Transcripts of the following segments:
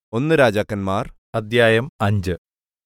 ഒന്ന് രാജാക്കന്മാർ അദ്ധ്യായം അഞ്ച്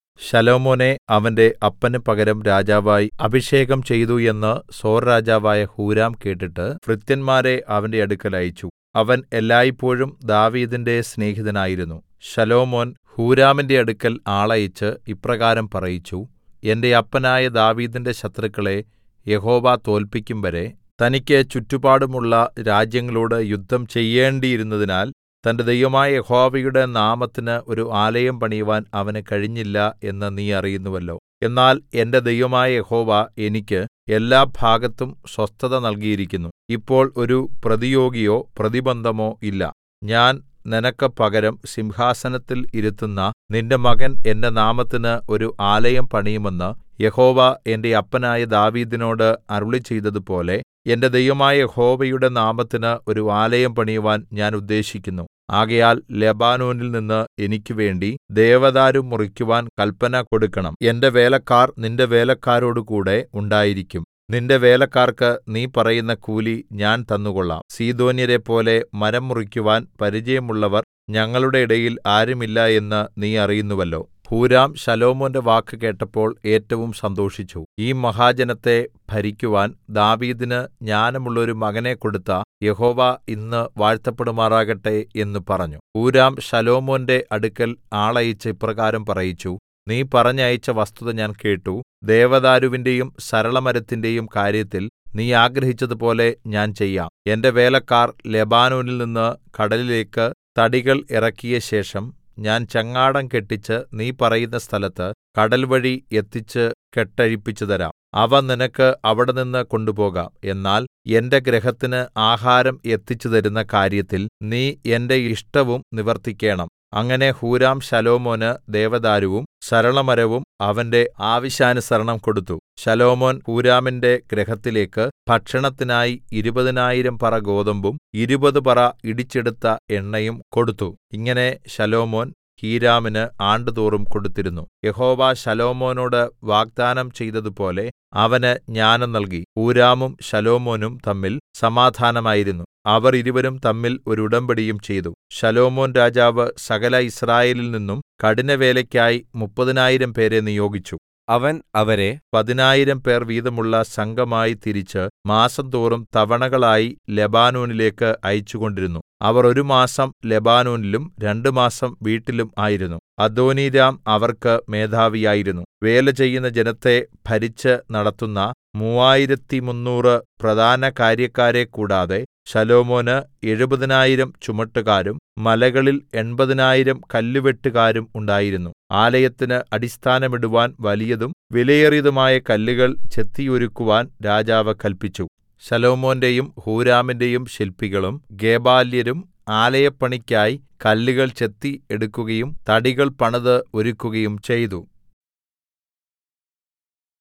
ശലോമോനെ അവന്റെ അപ്പന് പകരം രാജാവായി അഭിഷേകം ചെയ്തു എന്ന് സോർരാജാവായ ഹൂരാം കേട്ടിട്ട് ഭൃത്യന്മാരെ അവന്റെ അടുക്കൽ അയച്ചു അവൻ എല്ലായ്പോഴും ദാവീദിന്റെ സ്നേഹിതനായിരുന്നു ശലോമോൻ ഹൂരാമിന്റെ അടുക്കൽ ആളയച്ച് ഇപ്രകാരം പറയിച്ചു എന്റെ അപ്പനായ ദാവീദിന്റെ ശത്രുക്കളെ യഹോവ തോല്പിക്കും വരെ തനിക്ക് ചുറ്റുപാടുമുള്ള രാജ്യങ്ങളോട് യുദ്ധം ചെയ്യേണ്ടിയിരുന്നതിനാൽ തന്റെ ദൈവമായ യഹോവയുടെ നാമത്തിന് ഒരു ആലയം പണിയുവാൻ അവന് കഴിഞ്ഞില്ല എന്ന് നീ അറിയുന്നുവല്ലോ എന്നാൽ എന്റെ ദൈവമായ യഹോവ എനിക്ക് എല്ലാ ഭാഗത്തും സ്വസ്ഥത നൽകിയിരിക്കുന്നു ഇപ്പോൾ ഒരു പ്രതിയോഗിയോ പ്രതിബന്ധമോ ഇല്ല ഞാൻ നിനക്ക് പകരം സിംഹാസനത്തിൽ ഇരുത്തുന്ന നിന്റെ മകൻ എന്റെ നാമത്തിന് ഒരു ആലയം പണിയുമെന്ന് യഹോവ എന്റെ അപ്പനായ ദാവീദിനോട് അരുളിച്ചെയ്തതുപോലെ എന്റെ ദൈവമായ യഹോവയുടെ നാമത്തിന് ഒരു ആലയം പണിയുവാൻ ഞാൻ ഉദ്ദേശിക്കുന്നു ആകയാൽ ലെബാനോനിൽ നിന്ന് എനിക്ക് വേണ്ടി ദേവദാരു മുറിക്കുവാൻ കല്പന കൊടുക്കണം എന്റെ വേലക്കാർ നിന്റെ വേലക്കാരോടുകൂടെ ഉണ്ടായിരിക്കും നിന്റെ വേലക്കാർക്ക് നീ പറയുന്ന കൂലി ഞാൻ തന്നുകൊള്ളാം സീദോന്യരെപ്പോലെ മരം മുറിക്കുവാൻ പരിചയമുള്ളവർ ഞങ്ങളുടെ ഇടയിൽ ആരുമില്ല എന്ന് നീ അറിയുന്നുവല്ലോ ഹൂരാം ശലോമോന്റെ വാക്ക് കേട്ടപ്പോൾ ഏറ്റവും സന്തോഷിച്ചു ഈ മഹാജനത്തെ ഭരിക്കുവാൻ ദാവീദിന് ജ്ഞാനമുള്ളൊരു മകനെ കൊടുത്ത യഹോവ ഇന്ന് വാഴ്ത്തപ്പെടുമാറാകട്ടെ എന്ന് പറഞ്ഞു ഹൂരാം ശലോമോന്റെ അടുക്കൽ ആളയച്ച് ഇപ്രകാരം പറയിച്ചു നീ പറഞ്ഞയച്ച വസ്തുത ഞാൻ കേട്ടു ദേവദാരുവിന്റെയും സരളമരത്തിന്റെയും കാര്യത്തിൽ നീ ആഗ്രഹിച്ചതുപോലെ ഞാൻ ചെയ്യാം എന്റെ വേലക്കാർ ലെബാനോനിൽ നിന്ന് കടലിലേക്ക് തടികൾ ഇറക്കിയ ശേഷം ഞാൻ ചങ്ങാടം കെട്ടിച്ച് നീ പറയുന്ന സ്ഥലത്ത് കടൽവഴി എത്തിച്ച് കെട്ടഴിപ്പിച്ചു തരാം അവ നിനക്ക് അവിടെനിന്ന് കൊണ്ടുപോകാം എന്നാൽ എന്റെ ഗൃഹത്തിന് ആഹാരം എത്തിച്ചു തരുന്ന കാര്യത്തിൽ നീ എന്റെ ഇഷ്ടവും നിവർത്തിക്കേണം അങ്ങനെ ഹൂരാം ശലോമോന് ദേവദാരുവും സരളമരവും അവന്റെ ആവശ്യാനുസരണം കൊടുത്തു ശലോമോൻ ഹൂരാമിന്റെ ഗൃഹത്തിലേക്ക് ഭക്ഷണത്തിനായി ഇരുപതിനായിരം പറ ഗോതമ്പും ഇരുപത് പറ ഇടിച്ചെടുത്ത എണ്ണയും കൊടുത്തു ഇങ്ങനെ ശലോമോൻ ഹീരാമിന് ആണ്ടുതോറും കൊടുത്തിരുന്നു യഹോവ ശലോമോനോട് വാഗ്ദാനം ചെയ്തതുപോലെ അവന് ജ്ഞാനം നൽകി ഹൂരാമും ശലോമോനും തമ്മിൽ സമാധാനമായിരുന്നു അവർ ഇരുവരും തമ്മിൽ ഒരു ഉടമ്പടിയും ചെയ്തു ശലോമോൻ രാജാവ് സകല യിസ്രായേലിൽ നിന്നും കഠിനവേലയ്ക്കായി മുപ്പതിനായിരം പേരെ നിയോഗിച്ചു അവൻ അവരെ പതിനായിരം പേർ വീതമുള്ള സംഘമായി തിരിച്ച് മാസം തോറും തവണകളായി ലെബാനോനിലേക്ക് അയച്ചുകൊണ്ടിരുന്നു അവർ ഒരു മാസം ലെബാനോനിലും രണ്ടു മാസം വീട്ടിലും ആയിരുന്നു അദോനീരാം അവർക്ക് മേധാവിയായിരുന്നു വേല ചെയ്യുന്ന ജനത്തെ ഭരിച്ച് നടത്തുന്ന മൂവായിരത്തിമുന്നൂറ് പ്രധാന കാര്യക്കാരെ കൂടാതെ ശലോമോന് എഴുപതിനായിരം ചുമട്ടുകാരും മലകളിൽ എൺപതിനായിരം കല്ലുവെട്ടുകാരും ഉണ്ടായിരുന്നു ആലയത്തിന് അടിസ്ഥാനമിടുവാൻ വലിയതും വിലയേറിയതുമായ കല്ലുകൾ ചെത്തിയൊരുക്കുവാൻ രാജാവ് കല്പിച്ചു ശലോമോന്റെയും ഹൂരാമിന്റെയും ശില്പികളും ഗേബാല്യരും ആലയപ്പണിക്കായി കല്ലുകൾ ചെത്തി എടുക്കുകയും തടികൾ പണിത് ഒരുക്കുകയും ചെയ്തു